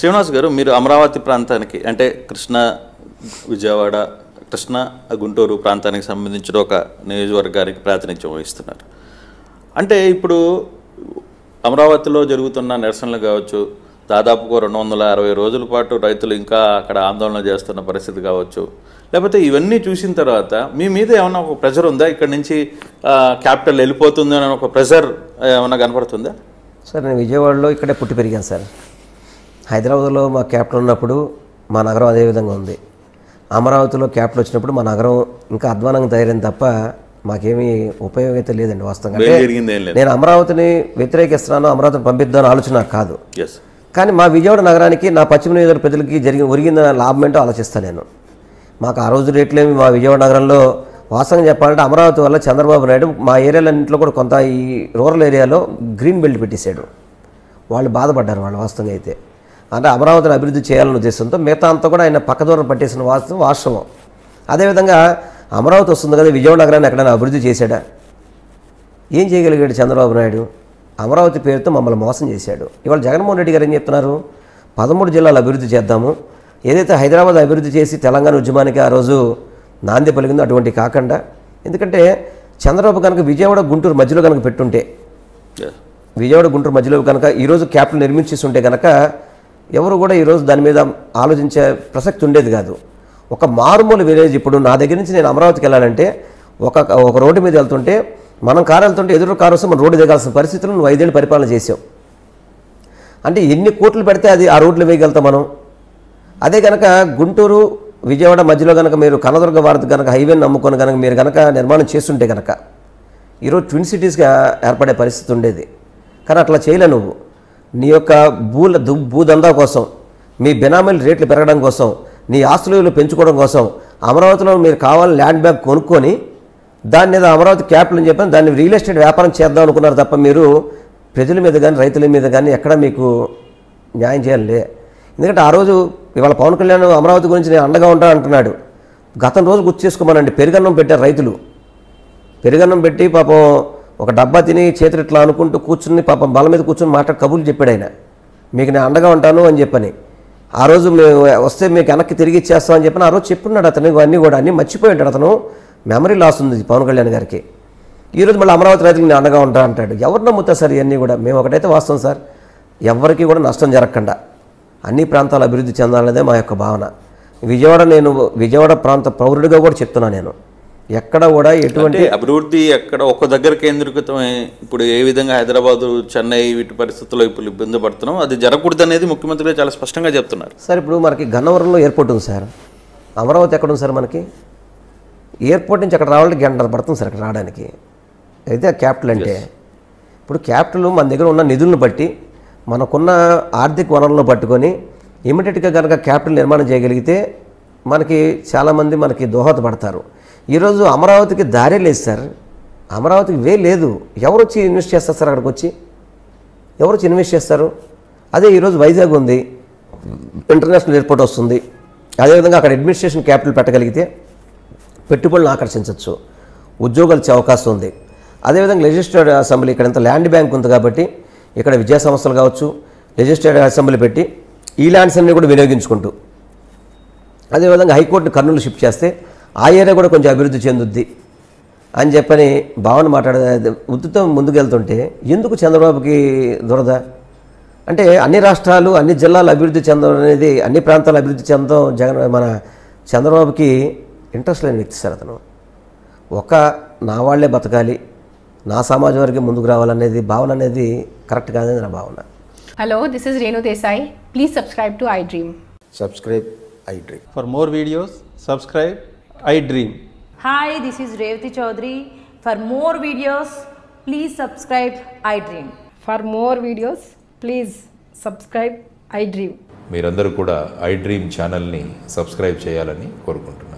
శ్రీనివాస్ గారు మీరు అమరావతి ప్రాంతానికి అంటే కృష్ణ విజయవాడ కృష్ణ గుంటూరు ప్రాంతానికి సంబంధించిన ఒక నియోజకవర్గానికి ప్రాతినిధ్యం వహిస్తున్నారు అంటే ఇప్పుడు అమరావతిలో జరుగుతున్న నిరసనలు కావచ్చు దాదాపుగా రెండు వందల అరవై రోజుల పాటు రైతులు ఇంకా అక్కడ ఆందోళన చేస్తున్న పరిస్థితి కావచ్చు లేకపోతే ఇవన్నీ చూసిన తర్వాత మీ మీద ఏమైనా ఒక ప్రెషర్ ఉందా ఇక్కడ నుంచి క్యాపిటల్ వెళ్ళిపోతుంది అని ఒక ప్రెషర్ ఏమైనా కనపడుతుందా సార్ నేను విజయవాడలో ఇక్కడే పుట్టి పెరిగాను సార్ హైదరాబాద్లో మా క్యాపిటల్ ఉన్నప్పుడు మా నగరం అదే విధంగా ఉంది అమరావతిలో క్యాపిటల్ వచ్చినప్పుడు మా నగరం ఇంకా అధ్వానంగా తయారైంది తప్ప మాకేమీ ఉపయోగం అయితే లేదండి వాస్తవంగా వేలు అంటే జరిగింది ఏం లేదు నేను అమరావతిని వ్యతిరేకిస్తున్నాను అమరావతిని పంపిద్దాను ఆలోచన నాకు కాదు ఎస్ కానీ మా విజయవాడ నగరానికి నా పశ్చిమ నియోజకవర్గ ప్రజలకి జరిగిన ఒరిగిన లాభం ఏంటో ఆలోచిస్తాను నేను మాకు ఆ రోజు రేట్లేమి మా విజయవాడ నగరంలో వాస్తవంగా చెప్పాలంటే అమరావతి వల్ల చంద్రబాబు నాయుడు మా ఏరియాలన్నింటిలో కూడా కొంత ఈ రూరల్ ఏరియాలో గ్రీన్ బెల్ట్ పెట్టేశాడు వాళ్ళు బాధపడ్డారు వాళ్ళు వాస్తవంగా అయితే అంటే అమరావతిని అభివృద్ధి చేయాలనే ఉద్దేశంతో మిగతా అంతా కూడా ఆయన పక్కదూరం పట్టేసిన వాస్తవం వాస్తవం అదేవిధంగా అమరావతి వస్తుంది కదా విజయవాడ నగరాన్ని ఎక్కడైనా అభివృద్ధి చేశాడా ఏం చేయగలిగాడు చంద్రబాబు నాయుడు అమరావతి పేరుతో మమ్మల్ని మోసం చేశాడు ఇవాళ జగన్మోహన్ రెడ్డి గారు ఏం చెప్తున్నారు పదమూడు జిల్లాలు అభివృద్ధి చేద్దాము ఏదైతే హైదరాబాద్ అభివృద్ధి చేసి తెలంగాణ ఉద్యమానికి ఆ రోజు నాంది పలికిందో అటువంటి కాకుండా ఎందుకంటే చంద్రబాబు కనుక విజయవాడ గుంటూరు మధ్యలో కనుక పెట్టుంటే ఎస్ విజయవాడ గుంటూరు మధ్యలో కనుక ఈరోజు క్యాపిటల్ నిర్మించేసి ఉంటే కనుక ఎవరు కూడా ఈరోజు దాని మీద ఆలోచించే ప్రసక్తి ఉండేది కాదు ఒక మారుమూల విలేజ్ ఇప్పుడు నా దగ్గర నుంచి నేను అమరావతికి వెళ్ళాలంటే ఒక ఒక రోడ్డు మీద వెళ్తుంటే మనం కారు వెళ్తుంటే ఎదురు కారు వస్తే మనం రోడ్డు దిగాల్సిన పరిస్థితులు నువ్వు ఐదేళ్ళు పరిపాలన చేసావు అంటే ఎన్ని కోట్లు పెడితే అది ఆ రోడ్లు వేయగలుగుతాం మనం అదే కనుక గుంటూరు విజయవాడ మధ్యలో కనుక మీరు కనదుర్గ భారత్ కనుక హైవేని నమ్ముకొని కనుక మీరు కనుక నిర్మాణం చేస్తుంటే కనుక ఈరోజు ట్విన్ సిటీస్గా ఏర్పడే పరిస్థితి ఉండేది కానీ అట్లా చేయలే నువ్వు నీ యొక్క భూల దు భూదందా కోసం మీ బెనామీల రేట్లు పెరగడం కోసం నీ ఆస్తుల విలువ పెంచుకోవడం కోసం అమరావతిలో మీరు కావాలని ల్యాండ్ బ్యాంక్ కొనుక్కొని దాన్ని ఏదో అమరావతి క్యాపిటల్ అని చెప్పి దాన్ని రియల్ ఎస్టేట్ వ్యాపారం చేద్దాం అనుకున్నారు తప్ప మీరు ప్రజల మీద కానీ రైతుల మీద కానీ ఎక్కడ మీకు న్యాయం చేయాలి ఎందుకంటే ఆ రోజు ఇవాళ పవన్ కళ్యాణ్ అమరావతి గురించి నేను అండగా ఉంటాను అంటున్నాడు గతం రోజు గుర్తు చేసుకోమనండి పెరుగన్నం పెట్టారు రైతులు పెరుగన్నం పెట్టి పాపం ఒక డబ్బా తిని చేతులు ఇట్లా అనుకుంటూ కూర్చుని పాపం బల మీద కూర్చుని మాట్లాడి కబుర్లు చెప్పాడు ఆయన మీకు నేను అండగా ఉంటాను అని చెప్పని ఆ రోజు మేము వస్తే మీకు వెనక్కి తిరిగి ఇచ్చేస్తాం అని చెప్పని ఆ రోజు చెప్పున్నాడు అతను ఇవన్నీ కూడా అన్నీ మర్చిపోయి ఉంటాడు అతను మెమరీ లాస్ ఉంది పవన్ కళ్యాణ్ గారికి ఈరోజు మళ్ళీ అమరావతి రైతులకు నేను అండగా ఉంటా అంటాడు ఎవరు నమ్ముతారు సార్ ఇవన్నీ కూడా మేము ఒకటైతే వాస్తవం సార్ ఎవరికి కూడా నష్టం జరగకుండా అన్ని ప్రాంతాలు అభివృద్ధి చెందాలనేదే మా యొక్క భావన విజయవాడ నేను విజయవాడ ప్రాంత పౌరుడిగా కూడా చెప్తున్నాను నేను ఎక్కడ కూడా ఎటువంటి అంటే అభివృద్ధి ఎక్కడ ఒక దగ్గర కేంద్రీకృతమై ఇప్పుడు ఏ విధంగా హైదరాబాదు చెన్నై వీటి పరిస్థితుల్లో ఇప్పుడు ఇబ్బంది పడుతున్నాం అది జరగకూడదు అనేది ముఖ్యమంత్రి గారు చాలా స్పష్టంగా చెప్తున్నారు సార్ ఇప్పుడు మనకి గన్నవరంలో ఎయిర్పోర్ట్ ఉంది సార్ అమరావతి ఎక్కడ ఉంది సార్ మనకి ఎయిర్పోర్ట్ నుంచి అక్కడ రావాలంటే గంట పడుతుంది సార్ అక్కడ రావడానికి అయితే క్యాపిటల్ అంటే ఇప్పుడు క్యాపిటల్ మన దగ్గర ఉన్న నిధులను బట్టి మనకున్న ఆర్థిక వనరులను పట్టుకొని ఇమీడియట్గా కనుక క్యాపిటల్ నిర్మాణం చేయగలిగితే మనకి చాలామంది మనకి దోహదపడతారు ఈరోజు అమరావతికి దారే లేదు సార్ అమరావతికి వే లేదు ఎవరు వచ్చి ఇన్వెస్ట్ చేస్తారు సార్ అక్కడికి వచ్చి ఎవరు వచ్చి ఇన్వెస్ట్ చేస్తారు అదే ఈరోజు వైజాగ్ ఉంది ఇంటర్నేషనల్ ఎయిర్పోర్ట్ వస్తుంది అదేవిధంగా అక్కడ అడ్మినిస్ట్రేషన్ క్యాపిటల్ పెట్టగలిగితే పెట్టుబడులను ఆకర్షించవచ్చు ఉద్యోగాలు ఇచ్చే అవకాశం ఉంది అదేవిధంగా లెజిస్లేటివ్ అసెంబ్లీ ఇక్కడ ఇంత ల్యాండ్ బ్యాంక్ ఉంది కాబట్టి ఇక్కడ విద్యా సంస్థలు కావచ్చు లెజిస్లేటివ్ అసెంబ్లీ పెట్టి ఈ ల్యాండ్స్ అన్ని కూడా వినియోగించుకుంటూ అదేవిధంగా హైకోర్టుని కర్నూలు షిఫ్ట్ చేస్తే ఆ ఏరియా కూడా కొంచెం అభివృద్ధి చెందుద్ది అని చెప్పని భావన మాట్లాడే ఉద్దుతో ముందుకెళ్తుంటే ఎందుకు చంద్రబాబుకి దురద అంటే అన్ని రాష్ట్రాలు అన్ని జిల్లాలు అభివృద్ధి చెందడం అనేది అన్ని ప్రాంతాలు అభివృద్ధి చెందడం జగన్ మన చంద్రబాబుకి ఇంట్రెస్ట్ లేని వ్యక్తి సార్ అతను ఒక నా వాళ్ళే బతకాలి నా సమాజం వరకే ముందుకు రావాలనేది భావన అనేది కరెక్ట్ కాదని నా భావన Hello, this is Renu Desai. Please subscribe to iDream. Subscribe iDream For more videos, subscribe I Dream. Hi, this is Revati Chaudhary. For more videos, please subscribe iDream. For more videos, please subscribe iDream. మీరందరూ కూడా I dream ఛానల్ని subscribe చేయాలని కోరుకుంటున్నాను